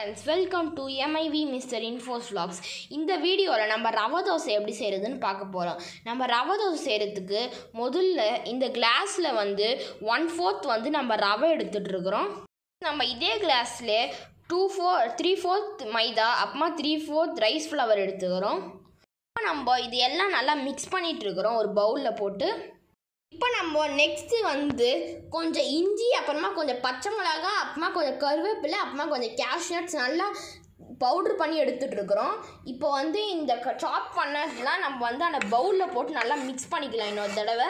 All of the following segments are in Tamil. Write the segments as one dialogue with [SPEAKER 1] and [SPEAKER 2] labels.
[SPEAKER 1] friends welcome to MIV mister infos vlogs இந்த வீடியோவில் நம்ம ரவை தோசை எப்படி செய்கிறதுன்னு பார்க்க போகிறோம் நம்ம ரவை தோசை செய்கிறதுக்கு முதல்ல இந்த கிளாஸில் வந்து ஒன் ஃபோர்த் வந்து நம்ம ரவை எடுத்துகிட்டு இருக்கிறோம் நம்ம இதே கிளாஸில் two four three fourth maida அப்புறமா த்ரீ ஃபோர்த் ரைஸ் ஃப்ளவர் எடுத்துக்கிறோம் இப்போ நம்ம இது எல்லாம் நல்லா மிக்ஸ் பண்ணிகிட்டு இருக்கிறோம் ஒரு பவுலில் போட்டு இப்போ நம்ம நெக்ஸ்ட்டு வந்து கொஞ்சம் இஞ்சி அப்புறமா கொஞ்சம் பச்சை மிளகா அப்புறமா கொஞ்சம் கருவேப்பிலை அப்புறமா கொஞ்சம் கேஷ்நட்ஸ் நல்லா பவுட்ரு பண்ணி எடுத்துகிட்டு இருக்கிறோம் இப்போ வந்து இந்த சாப் பண்ணதெல்லாம் நம்ம வந்து அந்த பவுலில் போட்டு நல்லா மிக்ஸ் பண்ணிக்கலாம் இன்னொரு தடவை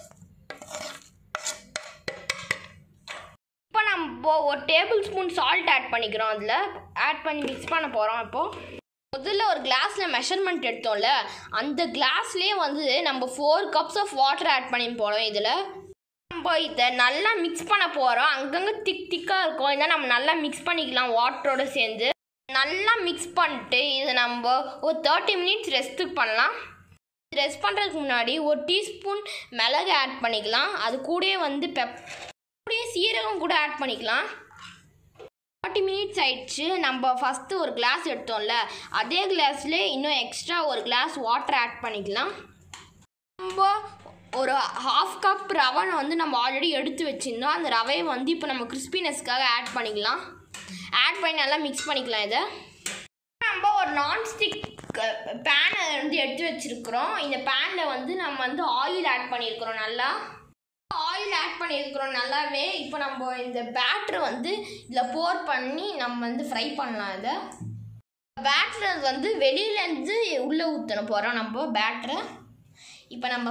[SPEAKER 1] இப்போ நம்ம ஒரு டேபிள் ஸ்பூன் சால்ட் ஆட் பண்ணிக்கிறோம் அதில் ஆட் பண்ணி மிக்ஸ் பண்ண போகிறோம் இப்போது முதல்ல ஒரு கிளாஸில் மெஷர்மெண்ட் எடுத்தோம்ல அந்த கிளாஸ்லேயே வந்து நம்ம four cups of water add பண்ணி போகிறோம் இதில் நம்ம இதை நல்லா மிக்ஸ் பண்ண போகிறோம் அங்கங்கே திக் திக்காக இருக்கும் இதை நம்ம நல்லா மிக்ஸ் பண்ணிக்கலாம் வாட்டரோட சேர்ந்து நல்லா மிக்ஸ் பண்ணிட்டு இதை நம்ம ஒரு தேர்ட்டி மினிட்ஸ் ரெஸ்ட்டுக்கு பண்ணலாம் ரெஸ்ட் பண்ணுறதுக்கு முன்னாடி ஒரு டீஸ்பூன் மிளகு ஆட் பண்ணிக்கலாம் அது கூடயே வந்து பெப் கூடயே சீரகம் கூட ஆட் பண்ணிக்கலாம் ஃபார்ட்டி மினிட்ஸ் ஆயிடுச்சு நம்ம ஃபஸ்ட்டு ஒரு கிளாஸ் எடுத்தோம்ல அதே கிளாஸ்லேயே இன்னும் எக்ஸ்ட்ரா ஒரு கிளாஸ் வாட்டர் ஆட் பண்ணிக்கலாம் நம்ம ஒரு ஹாஃப் கப் ரவை வந்து நம்ம ஆல்ரெடி எடுத்து வச்சுருந்தோம் அந்த ரவையை வந்து இப்போ நம்ம கிறிஸ்பினஸ்க்காக ஆட் பண்ணிக்கலாம் ஆட் பண்ணி நல்லா மிக்ஸ் பண்ணிக்கலாம் இதை நம்ம ஒரு நான்ஸ்டிக் பேனை வந்து எடுத்து வச்சுருக்குறோம் இந்த பேனில் வந்து நம்ம வந்து ஆயில் ஆட் பண்ணியிருக்கிறோம் நல்லா ஆயில் ஆட் பண்ணியிருக்கிறோம் நல்லாவே இப்போ நம்ம இந்த பேட்டரை வந்து இதில் போர் பண்ணி நம்ம வந்து ஃப்ரை பண்ணலாம் இதை பேட்டரை வந்து வெளியிலேருந்து உள்ளே ஊற்றணும் போகிறோம் நம்ம பேட்டரை இப்போ நம்ம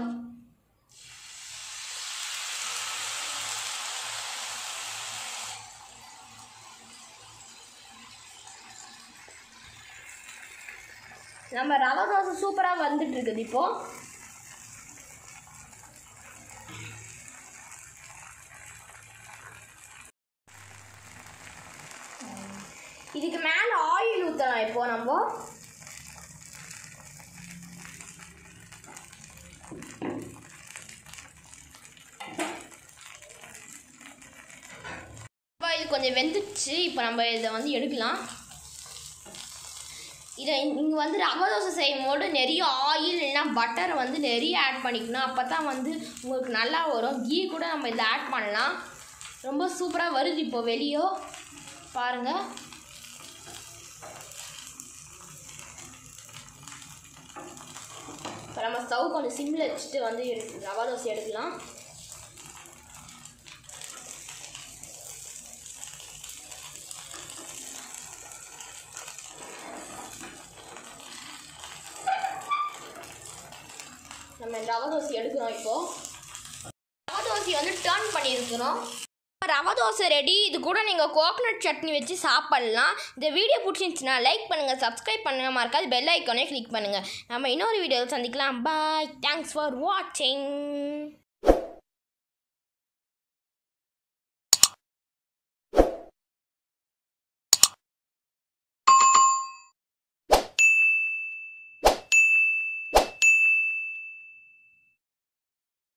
[SPEAKER 1] நம்ம ரவை தோசை சூப்பராக வந்துட்டு இருக்குது இப்போது இதுக்கு மேலே ஆயில் ஊற்றலாம் இப்போ நம்ம இப்போ இது கொஞ்சம் வெந்துச்சு இப்போ நம்ம இதை வந்து எடுக்கலாம் இதை இங்கே வந்து ரவை தோசை செய்யும் போது நிறைய ஆயில் இல்லைன்னா பட்டரை வந்து நிறைய ஆட் பண்ணிக்கணும் அப்போ தான் வந்து உங்களுக்கு நல்லா வரும் கீ கூட நம்ம இதில் ஆட் பண்ணலாம் ரொம்ப சூப்பராக வருது இப்போ வெளியோ பாருங்கள் இப்போ நம்ம ஸ்டவ் கொஞ்சம் சிம்மில் வச்சுட்டு வந்து எடு ரவா தோசை எடுக்கலாம் நம்ம ரவா தோசை எடுக்கிறோம் இப்போது ரவா தோசையை வந்து டேர்ன் பண்ணியிருக்கிறோம் ரவை தோசை ரெடி இது கூட நீங்கள் கோகனட் சட்னி வச்சு சாப்பிட்லாம் இந்த வீடியோ பிடிச்சிருந்துச்சுன்னா லைக் பண்ணுங்கள் சப்ஸ்கிரைப் பண்ணுங்கள் மறக்காது பெல் ஐக்கானே கிளிக் பண்ணுங்கள் நம்ம இன்னொரு வீடியோவில் சந்திக்கலாம் பாய் தேங்க்ஸ் ஃபார் வாட்சிங்